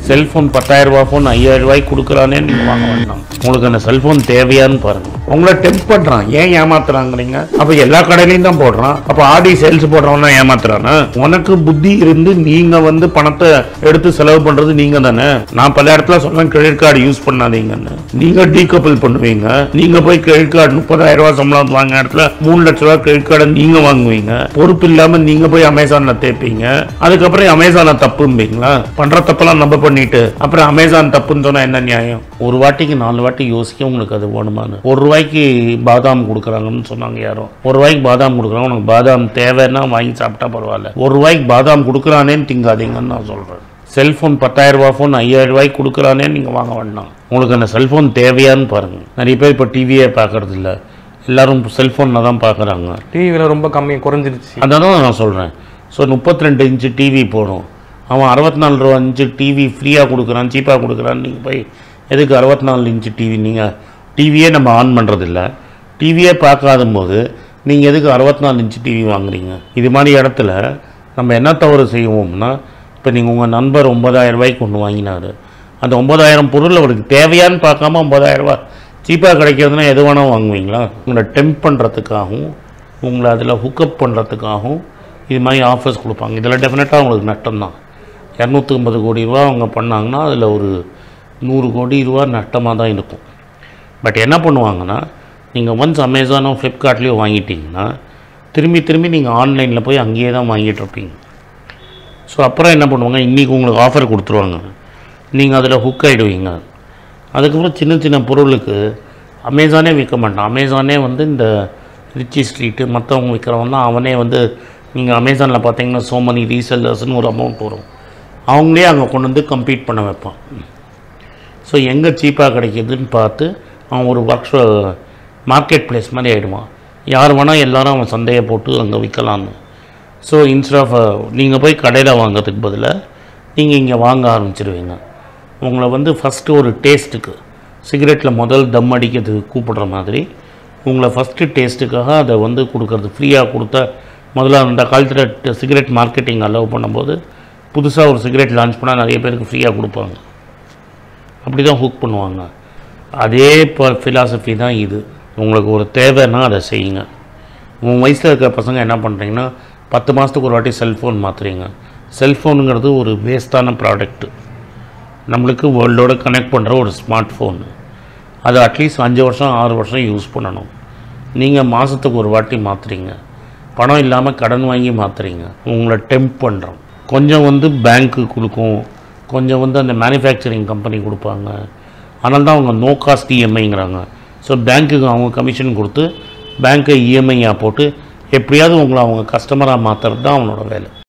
cellphone பத்தாயிரம் ரூபாய் phone ஐயாயிரம் ரூபாய்க்கு கொடுக்குறானே நீங்கள் வாங்க வேண்டாம் உங்களுக்கு அந்த செல்ஃபோன் தேவையான்னு பாருங்க உங்களை டெம்ப் பண்ணுறான் ஏன் ஏமாத்துறாங்கிறீங்க அப்போ எல்லா கடையிலையும் தான் போடுறான் அப்போ ஆடி சேல்ஸ் போடுறவன் தான் ஏமாத்துறானா உனக்கு புத்தி இருந்து நீங்கள் வந்து பணத்தை எடுத்து செலவு பண்ணுறது நீங்கள் தானே நான் பல இடத்துல சொன்னேன் கிரெடிட் கார்டு யூஸ் பண்ணாதீங்கன்னு நீங்கள் டீகப்பிள் பண்ணுவீங்க நீங்கள் போய் கிரெடிட் கார்டு முப்பதாயிரம் ரூபாய் சம்பளம் வாங்க இடத்துல மூணு லட்ச ரூபாய் கிரெடிட் கார்டை நீங்கள் வாங்குவீங்க பொறுப்பு இல்லாமல் நீங்கள் போய் அமேசானில் தேய்ப்பீங்க அதுக்கப்புறம் அமேசானை தப்பும்பீங்களா பண்ணுற தப்பெல்லாம் நம்ம பண்ணிட்டு அப்புறம் அமேசான் தப்புன்னு சொன்னால் என்ன நியாயம் ஒரு வாட்டிக்கு நாலு வாட்டி யோசிக்க உங்களுக்கு அது வேணுமான்னு ஒரு ரூபாய்க்கு பாதாம் கொடுக்குறாங்கன்னு சொன்னாங்க யாரும் ஒரு ரூபாய்க்கு பாதாம் கொடுக்குறாங்க உனக்கு பாதாம் தேவைன்னா வாங்கி சாப்பிட்டா பரவாயில்ல ஒரு ரூபாய்க்கு பாதாம் கொடுக்குறானேன்னு திங்காதீங்கன்னு நான் சொல்கிறேன் செல்ஃபோன் பத்தாயிரம் ரூபாய் ஃபோன் ஐயாயிரம் ரூபாய்க்கு கொடுக்குறானே நீங்கள் வாங்க வேண்டாம் உங்களுக்கு அந்த செல்ஃபோன் தேவையான்னு பாருங்கள் நிறைய பேர் இப்போ டிவியே பார்க்கறது இல்ல எல்லாரும் செல்ஃபோனில் தான் பார்க்குறாங்க டிவியில் ரொம்ப கம்மி குறைஞ்சிருச்சு அதான் நான் சொல்கிறேன் ஸோ முப்பத்தி ரெண்டு இன்ச்சு டிவி போடும் அவன் அறுபத்தி நாலு ரூபா இன்ச்சு டிவி ஃப்ரீயாக கொடுக்குறான் சீப்பாக கொடுக்குறான்னு நீங்கள் போய் எதுக்கு அறுபத்தி நாலு இன்ச்சு டிவி நீங்கள் டிவியே நம்ம ஆன் பண்ணுறதில்ல டிவியே பார்க்காத போது நீங்கள் எதுக்கு அறுபத்தி நாலு இன்ச்சு டிவி வாங்குறீங்க இது மாதிரி இடத்துல நம்ம என்ன தவறு செய்வோம்னா இப்போ நீங்கள் உங்கள் நண்பர் ஒன்பதாயிரம் ரூபாய்க்கு ஒன்று வாங்கினாரு அந்த ஒன்பதாயிரம் பொருள் அவருக்கு தேவையான்னு பார்க்காம ஒன்பதாயிரம் ரூபாய் சீப்பாக கிடைக்கிறதுனா எது வேணால் வாங்குவீங்களா உங்களை டெம்ப் பண்ணுறதுக்காகவும் உங்களை அதில் ஹுக்கப் பண்ணுறதுக்காகவும் இது மாதிரி ஆஃபர்ஸ் கொடுப்பாங்க இதில் டெஃபினட்டாக உங்களுக்கு நட்டம் தான் இரநூத்தி ஐம்பது கோடி ரூபா அவங்க பண்ணாங்கன்னா அதில் ஒரு நூறு கோடி ரூபா நட்டமாக தான் இருக்கும் பட் என்ன பண்ணுவாங்கன்னா நீங்கள் ஒன்ஸ் அமேசானோ ஃப்ளிப்கார்ட்லேயோ வாங்கிட்டீங்கன்னா திரும்பி திரும்பி நீங்கள் ஆன்லைனில் போய் அங்கேயே தான் வாங்கிட்டு இருப்பீங்க ஸோ அப்புறம் என்ன பண்ணுவாங்க இன்றைக்கி உங்களுக்கு ஆஃபர் கொடுத்துருவாங்க நீங்கள் அதில் ஹுக் ஆகிடுவீங்க அதுக்கப்புறம் சின்ன சின்ன பொருளுக்கு அமேசானே விற்க மாட்டான் அமேசானே வந்து இந்த ரிச்சி ஸ்ட்ரீட்டு மற்றவங்க விற்கிறவங்கலாம் அவனே வந்து நீங்கள் அமேசானில் பார்த்தீங்கன்னா so many ரீசெல்லர்ஸ்னு ஒரு அமௌண்ட் வரும் அவங்களே அங்கே கொண்டு வந்து கம்பீட் பண்ண வைப்பான் ஸோ எங்கே சீப்பாக கிடைக்கிதுன்னு பார்த்து அவன் ஒரு ஒர்க் மார்க்கெட் பிளேஸ் மாதிரி ஆகிடுவான் யார் வேணால் எல்லாரும் அவன் சந்தையை போட்டு அங்கே விற்கலான்னு ஸோ இன்ஸ்ட் ஆஃப் நீங்கள் போய் கடையில் வாங்குறதுக்கு பதிலாக நீங்கள் இங்கே வாங்க ஆரம்பிச்சிருவீங்க உங்களை வந்து ஃபஸ்ட்டு ஒரு டேஸ்ட்டுக்கு சிகரெட்டில் முதல் தம் அடிக்கிறதுக்கு கூப்பிடுற மாதிரி உங்களை ஃபஸ்ட்டு டேஸ்ட்டுக்காக அதை வந்து கொடுக்கறது ஃப்ரீயாக கொடுத்த முதல்ல அந்த காலத்தில் சிகரெட் மார்க்கெட்டிங் அலோவ் பண்ணும்போது புதுசாக ஒரு சிகரெட் லான்ச் பண்ணால் நிறைய பேருக்கு ஃப்ரீயாக கொடுப்பாங்க அப்படி தான் ஹுக் பண்ணுவாங்க அதே இப்போ ஃபிலாசபி தான் இது உங்களுக்கு ஒரு தேவைன்னா அதை செய்யுங்க உங்கள் வயசில் இருக்கிற பசங்க என்ன பண்ணுறீங்கன்னா பத்து மாதத்துக்கு ஒரு வாட்டி செல்ஃபோன் மாற்றுறீங்க செல்ஃபோனுங்கிறது ஒரு வேஸ்ட்டான ப்ராடக்ட்டு நம்மளுக்கு வேர்ல்டோட கனெக்ட் பண்ணுற ஒரு ஸ்மார்ட் ஃபோன் அது அட்லீஸ்ட் அஞ்சு வருஷம் ஆறு வருஷம் யூஸ் பண்ணணும் நீங்கள் மாதத்துக்கு ஒரு வாட்டி மாற்றுறீங்க பணம் இல்லாமல் கடன் வாங்கி மாற்றுறீங்க உங்களை டெம்ப் பண்ணுறோம் கொஞ்சம் வந்து பேங்க்கு கொடுக்கும் கொஞ்சம் வந்து அந்த மேனுஃபேக்சரிங் கம்பெனி கொடுப்பாங்க அதனால தான் அவங்க நோ காஸ்ட் இஎம்ஐங்கிறாங்க ஸோ பேங்க்குக்கு அவங்க கமிஷன் கொடுத்து பேங்க்கை இஎம்ஐயாக போட்டு எப்படியாவது உங்களை அவங்க கஸ்டமராக மாற்றுறது தான் அவனோட வேலை